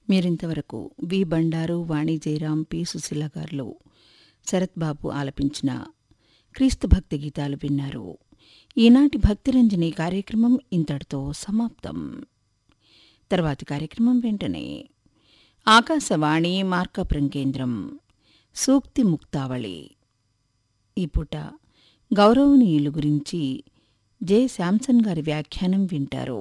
మీరింతవరకు V Bandaru Vani Jayaram P Susheela garu Sarath బాబు ఆలపించిన క్రీస్తు భక్తి గీతాలు విన్నారు ఈనాటి భక్తిరంజని కార్యక్రమం ఇంతటితో సమాప్తం తర్వాతి కార్యక్రమం వెంటనే ఆకాశవాణి మార్కాపురం కేంద్రం సూక్తి ముక్తావళి ఈ పూట గౌరవనీయులు గురించి జె శాంసన్ గారి వ్యాఖ్యానం వింటారు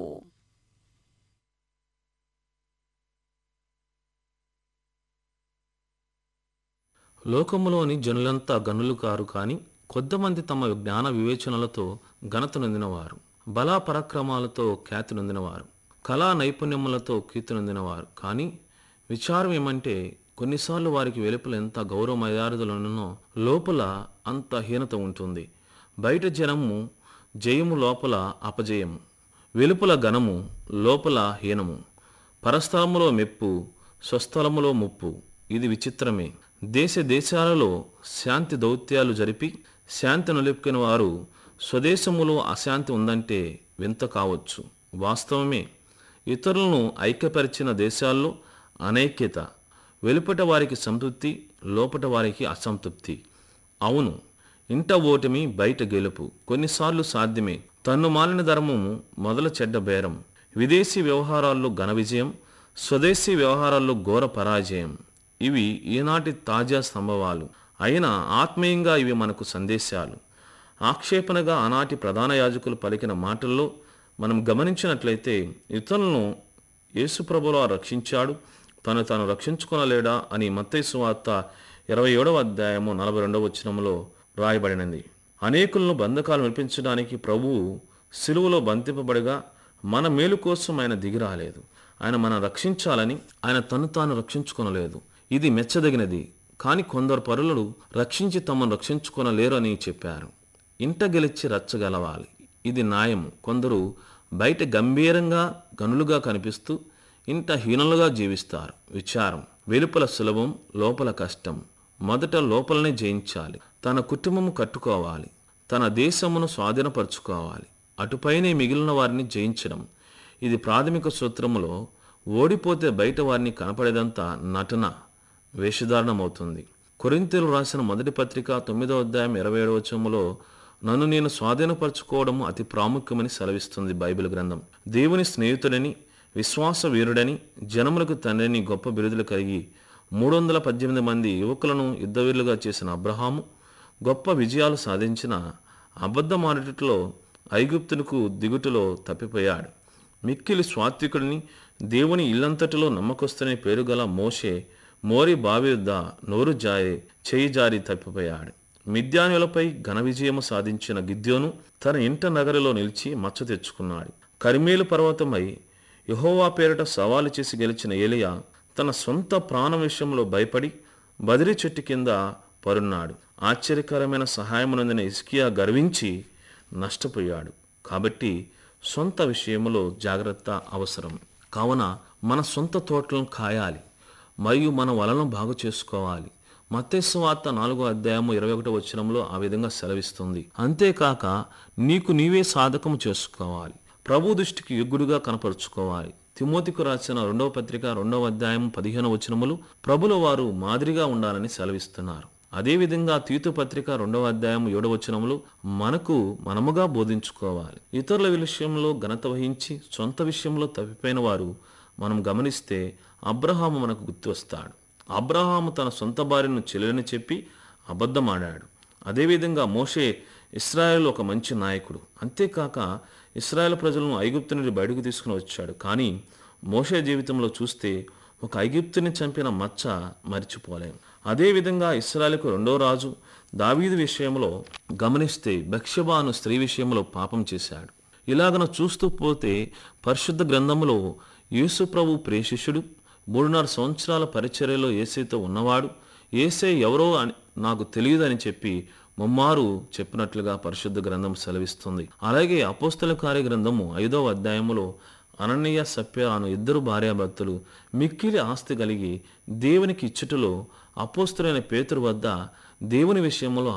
లోకములోని జనులంతా గనులు కారు కాని కొద్దిమంది తమ జ్ఞాన వివేచనలతో ఘనత నొందినవారు బలా పరాక్రమాలతో ఖ్యాతి నొందినవారు కళా నైపుణ్యములతో కీర్తి నొందినవారు కానీ విచారం ఏమంటే కొన్నిసార్లు వారికి వెలుపల ఎంత గౌరవ మర్యాదలున్నో లోపల అంత హీనత ఉంటుంది బయట జనము జయము లోపల అపజయము వెలుపల ఘనము లోపల హీనము పరస్థలములో మెప్పు స్వస్థలములో ముప్పు ఇది విచిత్రమే దేశ దేశాలలో శాంతి దౌత్యాలు జరిపి శాంతి నిలుపుకుని వారు స్వదేశములో అశాంతి ఉందంటే వింత కావచ్చు వాస్తవమే ఇతరులను ఐక్యపరిచిన దేశాల్లో అనైక్యత వెలుపట వారికి సంతృప్తి లోపట వారికి అసంతృప్తి అవును ఇంట ఓటమి బయట గెలుపు కొన్నిసార్లు సాధ్యమే తన్ను మాలిన ధర్మము మొదల చెడ్డ బేరం విదేశీ వ్యవహారాల్లో ఘన విజయం స్వదేశీ వ్యవహారాల్లో ఘోర పరాజయం ఇవి ఈనాటి తాజా సంభవాలు అయినా ఆత్మీయంగా ఇవి మనకు సందేశాలు ఆక్షేపణగా ఆనాటి ప్రధాన యాజకులు పలికిన మాటల్లో మనం గమనించినట్లయితే ఇతరులను యేసుప్రభులో రక్షించాడు తను తాను రక్షించుకొనలేడా అని మత్తయి సువార్త ఇరవై ఏడవ అధ్యాయము నలభై రెండవ వచనంలో రాయబడినది అనేకులను బంధకాలు వినిపించడానికి ప్రభువు సిలువలో బంధింపబడిగా మన మేలు కోసం ఆయన దిగి రాలేదు ఆయన మనం రక్షించాలని ఆయన తను తాను రక్షించుకొనలేదు ఇది మెచ్చదగినది కాని కొందరు పరులు రక్షించి తమను రక్షించుకొనలేరు అని చెప్పారు ఇంట గెలిచి రచ్చగలవాలి ఇది న్యాయము కొందరు బయట గంభీరంగా గనులుగా కనిపిస్తూ ఇంట హీనులుగా జీవిస్తారు విచారం వెలుపల సులభం లోపల కష్టం మొదట లోపలనే జయించాలి తన కుటుంబము కట్టుకోవాలి తన దేశమును స్వాధీనపరచుకోవాలి అటుపైనే మిగిలిన వారిని జయించడం ఇది ప్రాథమిక సూత్రములో ఓడిపోతే బయట వారిని కనపడేదంతా నటన వేషధారణమవుతుంది కొరింతలు రాసిన మొదటి పత్రిక తొమ్మిదో అధ్యాయం ఇరవై ఏడవ వచనములో నన్ను నేను స్వాధీనపరచుకోవడం అతి ప్రాముఖ్యమని సెలవిస్తుంది బైబిల్ గ్రంథం దేవుని స్నేహితుడని విశ్వాస వీరుడని జనములకు తండ్రిని గొప్ప బిరుదులు కలిగి మూడు వందల పద్దెనిమిది మంది యువకులను యుద్ధవీరులుగా చేసిన అబ్రహాము గొప్ప విజయాలు సాధించిన అబద్ధమాడటలో ఐగుప్తునకు దిగుటులో తప్పిపోయాడు మిక్కిలి స్వాత్వికుడిని దేవుని ఇల్లంతటిలో నమ్మకొస్తనే పేరుగల మోషే మోరి బావి వద్ద నోరు జారి చేయి జారి తప్పిపోయాడు మిద్యానులపై ఘన విజయము సాధించిన గిద్యోను తన ఇంట నగరిలో నిలిచి మచ్చ తెచ్చుకున్నాడు కరిమేలు పర్వతమై యహోవా పేరిట సవాలు చేసి గెలిచిన ఏలియా తన సొంత ప్రాణ విషయంలో భయపడి బదిరి చెట్టు కింద పరున్నాడు ఆశ్చర్యకరమైన సహాయమునందిన ఇస్కియా గర్వించి నష్టపోయాడు కాబట్టి సొంత విషయంలో జాగ్రత్త అవసరం కావున మన సొంత తోటలను కాయాలి మరియు మన వలను బాగు చేసుకోవాలి మత్తేసు వార్త నాలుగో అధ్యాయము ఇరవై ఒకటో వచనంలో ఆ విధంగా సెలవిస్తుంది అంతేకాక నీకు నీవే సాధకం చేసుకోవాలి ప్రభు దృష్టికి యుగ్గుడుగా కనపరుచుకోవాలి తిమోతికు రాసిన రెండవ పత్రిక రెండవ అధ్యాయం పదిహేను వచనములు ప్రభుల వారు మాదిరిగా ఉండాలని సెలవిస్తున్నారు అదేవిధంగా తీతు పత్రిక రెండవ అధ్యాయం ఏడవ వచనములు మనకు మనముగా బోధించుకోవాలి ఇతరుల విషయంలో ఘనత వహించి సొంత విషయంలో తప్పిపోయిన వారు మనం గమనిస్తే అబ్రహాము మనకు గుర్తు వస్తాడు అబ్రహాము తన సొంత భార్యను చెల్లెని చెప్పి అబద్ధమాడాడు అదేవిధంగా మోషే ఇస్రాయేల్ ఒక మంచి నాయకుడు అంతేకాక ఇస్రాయేల్ ప్రజలను ఐగుప్తు నుండి బయటకు తీసుకుని వచ్చాడు కానీ మోషే జీవితంలో చూస్తే ఒక ఐగుప్తుని చంపిన మచ్చ మర్చిపోలేం అదేవిధంగా ఇస్రాయల్కు రెండో రాజు దావీదు విషయంలో గమనిస్తే బక్షబాను స్త్రీ విషయంలో పాపం చేశాడు ఇలాగన చూస్తూ పోతే పరిశుద్ధ గ్రంథములో యేసు ప్రభు ప్రేషిష్యుడు మూడున్నర సంవత్సరాల పరిచర్యలో ఏసైతో ఉన్నవాడు ఏసే ఎవరో అని నాకు తెలియదని చెప్పి ముమ్మారు చెప్పినట్లుగా పరిశుద్ధ గ్రంథం సెలవిస్తుంది అలాగే అపోస్తల కార్య గ్రంథము ఐదవ అధ్యాయములో అననీయ సప్య అను ఇద్దరు భార్యాభర్తలు మిక్కిలి ఆస్తి కలిగి దేవునికి ఇచ్చుటలో అపోస్తులైన పేతురు వద్ద దేవుని విషయంలో